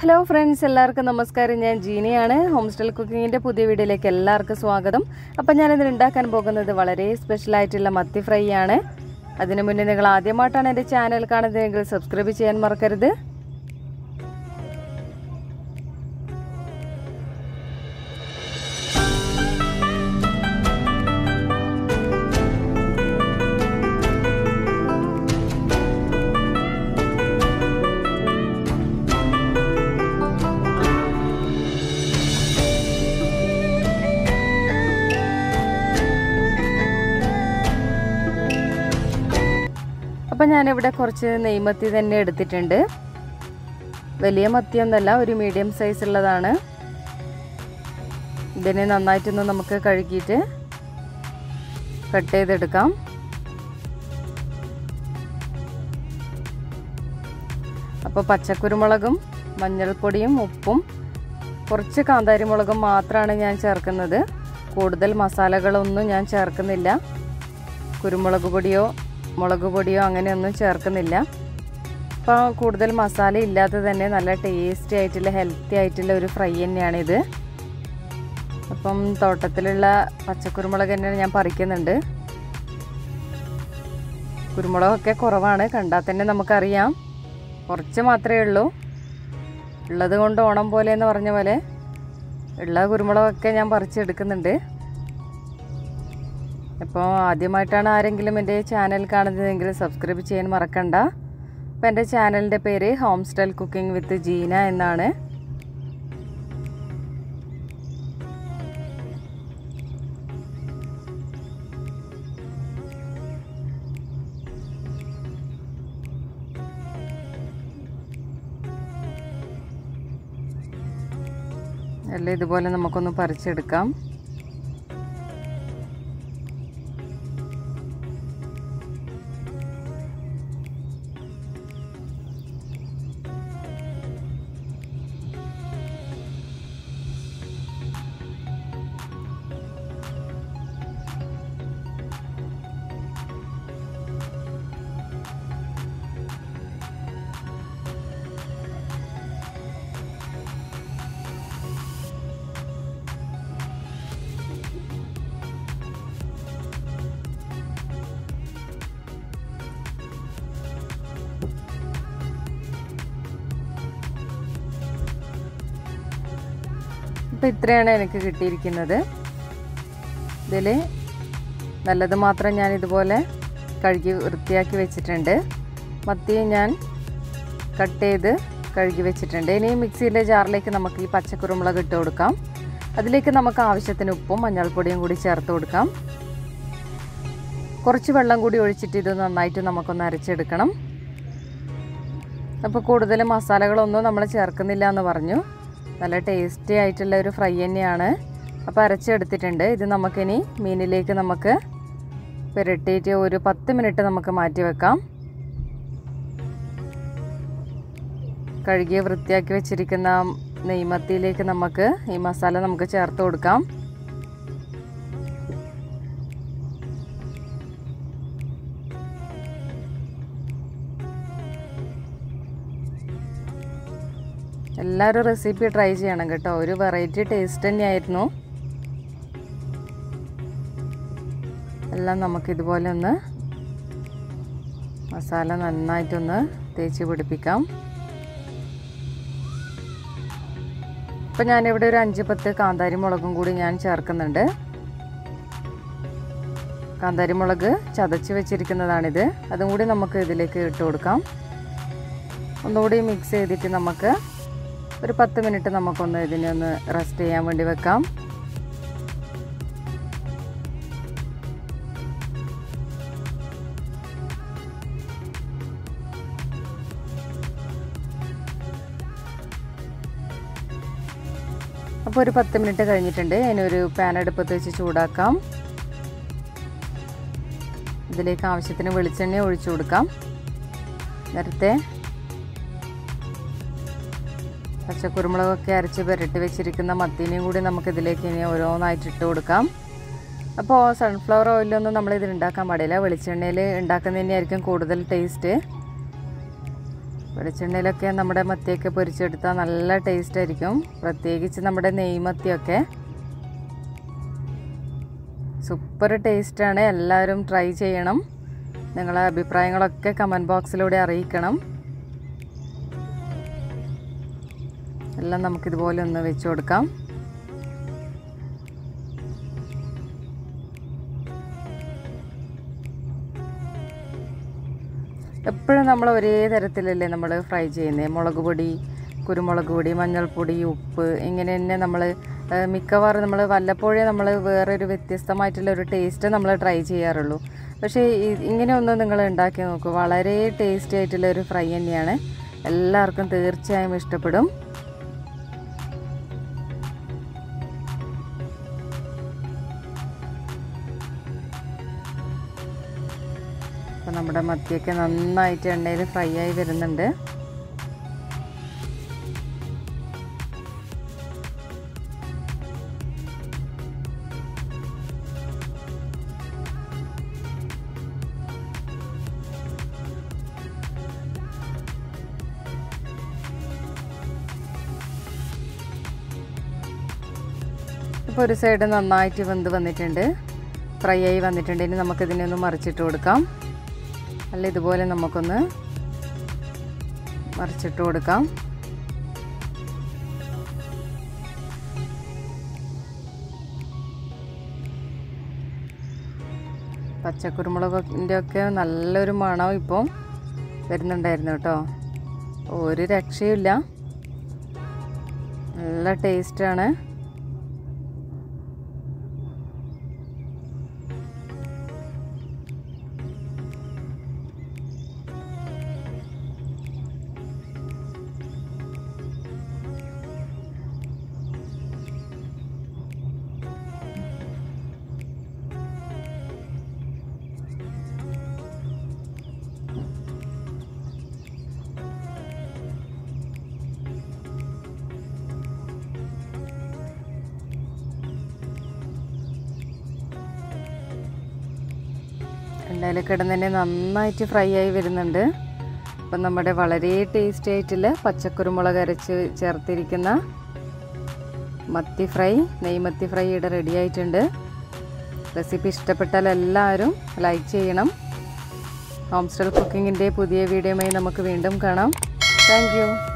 hello friends എല്ലാവർക്കും നമസ്കാരം ഞാൻ ജീനയാണ് ഹോം സ്റ്റൈൽ കുക്കിങ്ങിൻ്റെ പുതിയ വീഡിയോയിലേക്ക് എല്ലാവർക്കും സ്വാഗതം അപ്പം ഞാനിതിന് ഉണ്ടാക്കാൻ പോകുന്നത് വളരെ സ്പെഷ്യൽ ആയിട്ടുള്ള മത്തി ഫ്രൈ ആണ് അതിനു മുന്നേ നിങ്ങൾ ആദ്യമായിട്ടാണ് എൻ്റെ ചാനൽ കാണുന്നതെങ്കിൽ സബ്സ്ക്രൈബ് ചെയ്യാൻ മറക്കരുത് അപ്പം ഞാനിവിടെ കുറച്ച് നെയ്മത്തി തന്നെ എടുത്തിട്ടുണ്ട് വലിയ മത്തിയൊന്നല്ല ഒരു മീഡിയം സൈസ് ഉള്ളതാണ് ഇതിനെ നന്നായിട്ടൊന്ന് നമുക്ക് കഴുകിയിട്ട് കട്ട് ചെയ്തെടുക്കാം അപ്പോൾ പച്ചക്കുരുമുളകും മഞ്ഞൾപ്പൊടിയും ഉപ്പും കുറച്ച് കാന്താരി മുളകും മാത്രമാണ് ഞാൻ ചേർക്കുന്നത് കൂടുതൽ മസാലകളൊന്നും ഞാൻ ചേർക്കുന്നില്ല കുരുമുളക് പൊടിയോ മുളക് പൊടിയോ അങ്ങനെയൊന്നും ചേർക്കുന്നില്ല അപ്പോൾ കൂടുതൽ മസാല ഇല്ലാതെ തന്നെ നല്ല ടേസ്റ്റി ആയിട്ടുള്ള ഹെൽത്തി ആയിട്ടുള്ള ഒരു ഫ്രൈ തന്നെയാണിത് അപ്പം തോട്ടത്തിലുള്ള പച്ചക്കുരുമുളക് തന്നെയാണ് ഞാൻ പറിക്കുന്നുണ്ട് കുരുമുളകൊക്കെ കുറവാണ് കണ്ടാൽ തന്നെ നമുക്കറിയാം കുറച്ച് മാത്രമേ ഉള്ളൂ ഉള്ളത് കൊണ്ട് ഓണം പോലെ എന്ന് പറഞ്ഞ പോലെ ഉള്ള കുരുമുളകൊക്കെ ഞാൻ പറിച്ചെടുക്കുന്നുണ്ട് അപ്പോൾ ആദ്യമായിട്ടാണ് ആരെങ്കിലും എൻ്റെ ചാനൽ കാണുന്നതെങ്കിൽ സബ്സ്ക്രൈബ് ചെയ്യാൻ മറക്കണ്ട അപ്പോൾ എൻ്റെ ചാനലിൻ്റെ പേര് home style cooking with Jeena എന്നാണ് എല്ലാം ഇതുപോലെ നമുക്കൊന്ന് പറിച്ചെടുക്കാം അപ്പോൾ ഇത്രയാണ് എനിക്ക് കിട്ടിയിരിക്കുന്നത് ഇതിൽ നല്ലത് മാത്രം ഞാൻ ഇതുപോലെ കഴുകി വൃത്തിയാക്കി വെച്ചിട്ടുണ്ട് മത്തി ഞാൻ കട്ട് ചെയ്ത് കഴുകി വെച്ചിട്ടുണ്ട് ഇനി മിക്സിയിലെ ജാറിലേക്ക് നമുക്ക് ഈ പച്ചക്കുരുമുളക് ഇട്ട് കൊടുക്കാം അതിലേക്ക് നമുക്ക് ആവശ്യത്തിന് ഉപ്പും മഞ്ഞൾപ്പൊടിയും കൂടി ചേർത്ത് കൊടുക്കാം കുറച്ച് വെള്ളം കൂടി ഒഴിച്ചിട്ട് ഇത് നന്നായിട്ട് നമുക്കൊന്ന് അരച്ചെടുക്കണം അപ്പോൾ കൂടുതൽ മസാലകളൊന്നും നമ്മൾ ചേർക്കുന്നില്ല എന്ന് പറഞ്ഞു നല്ല ടേസ്റ്റി ആയിട്ടുള്ള ഒരു ഫ്രൈ തന്നെയാണ് അപ്പോൾ അരച്ചെടുത്തിട്ടുണ്ട് ഇത് നമുക്കിനി മീനിലേക്ക് നമുക്ക് പുരട്ടിയിട്ട് ഒരു പത്ത് മിനിറ്റ് നമുക്ക് മാറ്റി വെക്കാം കഴുകി വൃത്തിയാക്കി വെച്ചിരിക്കുന്ന നെയ്മത്തിയിലേക്ക് നമുക്ക് ഈ മസാല നമുക്ക് ചേർത്ത് കൊടുക്കാം എല്ലാവരും റെസിപ്പി ട്രൈ ചെയ്യണം കേട്ടോ ഒരു വെറൈറ്റി ടേസ്റ്റ് തന്നെയായിരുന്നു എല്ലാം നമുക്കിതുപോലെ ഒന്ന് മസാല നന്നായിട്ടൊന്ന് തേച്ച് പിടിപ്പിക്കാം ഇപ്പം ഞാനിവിടെ ഒരു അഞ്ച് പത്ത് കാന്താരി മുളകും കൂടി ഞാൻ ചേർക്കുന്നുണ്ട് കാന്താരി മുളക് ചതച്ച് വെച്ചിരിക്കുന്നതാണിത് അതും കൂടി നമുക്ക് ഇതിലേക്ക് ഇട്ട് കൊടുക്കാം ഒന്നുകൂടി മിക്സ് ചെയ്തിട്ട് നമുക്ക് ഒരു പത്ത് മിനിറ്റ് നമുക്കൊന്ന് ഇതിനെ ഒന്ന് റെസ്റ്റ് ചെയ്യാൻ വേണ്ടി വെക്കാം അപ്പോൾ ഒരു പത്ത് മിനിറ്റ് കഴിഞ്ഞിട്ടുണ്ട് അതിനൊരു പാൻ അടുപ്പത്ത് വെച്ച് ചൂടാക്കാം ഇതിലേക്ക് ആവശ്യത്തിന് വെളിച്ചെണ്ണ ഒഴിച്ചു കൊടുക്കാം നേരത്തെ പച്ചക്കുരുമുളകൊക്കെ അരച്ച് പുരട്ടി വെച്ചിരിക്കുന്ന മത്തീനെയും കൂടി നമുക്ക് ഇതിലേക്ക് ഇനി ഓരോന്നായിട്ട് ഇട്ട് കൊടുക്കാം അപ്പോൾ സൺഫ്ലവർ ഓയിലൊന്നും നമ്മൾ ഇതിൽ ഉണ്ടാക്കാൻ പാടില്ല വെളിച്ചെണ്ണയിൽ ഉണ്ടാക്കുന്നത് തന്നെയായിരിക്കും കൂടുതൽ ടേസ്റ്റ് വെളിച്ചെണ്ണയിലൊക്കെ നമ്മുടെ മത്തിയൊക്കെ പൊരിച്ചെടുത്താൽ നല്ല ടേസ്റ്റ് ആയിരിക്കും പ്രത്യേകിച്ച് നമ്മുടെ നെയ്മത്തിയൊക്കെ സൂപ്പർ ടേസ്റ്റാണ് എല്ലാവരും ട്രൈ ചെയ്യണം നിങ്ങളെ അഭിപ്രായങ്ങളൊക്കെ കമൻറ്റ് ബോക്സിലൂടെ അറിയിക്കണം എല്ലാം നമുക്കിതുപോലെ ഒന്ന് വെച്ച് കൊടുക്കാം എപ്പോഴും നമ്മൾ ഒരേ തരത്തിലല്ലേ നമ്മൾ ഫ്രൈ ചെയ്യുന്നത് മുളക് പൊടി കുരുമുളക് പൊടി മഞ്ഞൾപ്പൊടി ഉപ്പ് ഇങ്ങനെ തന്നെ നമ്മൾ മിക്കവാറും നമ്മൾ വല്ലപ്പോഴേ നമ്മൾ വേറൊരു വ്യത്യസ്തമായിട്ടുള്ള ഒരു ടേസ്റ്റ് നമ്മൾ ട്രൈ ചെയ്യാറുള്ളൂ പക്ഷേ ഇ- ഇങ്ങനെ ഒന്ന് നിങ്ങൾ ഉണ്ടാക്കി നോക്കൂ വളരെ ടേസ്റ്റി ആയിട്ടുള്ള ഒരു ഫ്രൈ തന്നെയാണ് എല്ലാവർക്കും തീർച്ചയായും ഇഷ്ടപ്പെടും അപ്പോൾ നമ്മുടെ മത്തിയൊക്കെ നന്നായിട്ട് എണ്ണയിൽ ഫ്രൈ ആയി വരുന്നുണ്ട് ഇപ്പോൾ ഒരു സൈഡ് നന്നായിട്ട് വെന്ത് വന്നിട്ടുണ്ട് ഫ്രൈ ആയി വന്നിട്ടുണ്ട് ഇനി നമുക്കിതിനെ ഒന്ന് മറിച്ചിട്ട് കൊടുക്കാം അല്ല ഇതുപോലെ നമുക്കൊന്ന് മറിച്ചിട്ട് കൊടുക്കാം പച്ചക്കുരുമുളകിൻ്റെ ഒക്കെ നല്ലൊരു മണം ഇപ്പോൾ വരുന്നുണ്ടായിരുന്നു കേട്ടോ ഒരു രക്ഷയില്ല നല്ല ടേസ്റ്റാണ് എണ്ണയിൽ കിടന്ന് തന്നെ നന്നായിട്ട് ഫ്രൈ ആയി വരുന്നുണ്ട് അപ്പം നമ്മുടെ വളരെ ടേസ്റ്റി ആയിട്ടുള്ള പച്ചക്കുരുമുളക് അരച്ച് ചേർത്തിരിക്കുന്ന മത്തി ഫ്രൈ നെയ്മത്തി ഫ്രൈ ഇവിടെ റെഡി ആയിട്ടുണ്ട് റെസിപ്പി ഇഷ്ടപ്പെട്ടാൽ എല്ലാവരും ലൈക്ക് ചെയ്യണം ഹോം സ്റ്റൈൽ കുക്കിങ്ങിൻ്റെ പുതിയ വീഡിയോയുമായി നമുക്ക് വീണ്ടും കാണാം താങ്ക്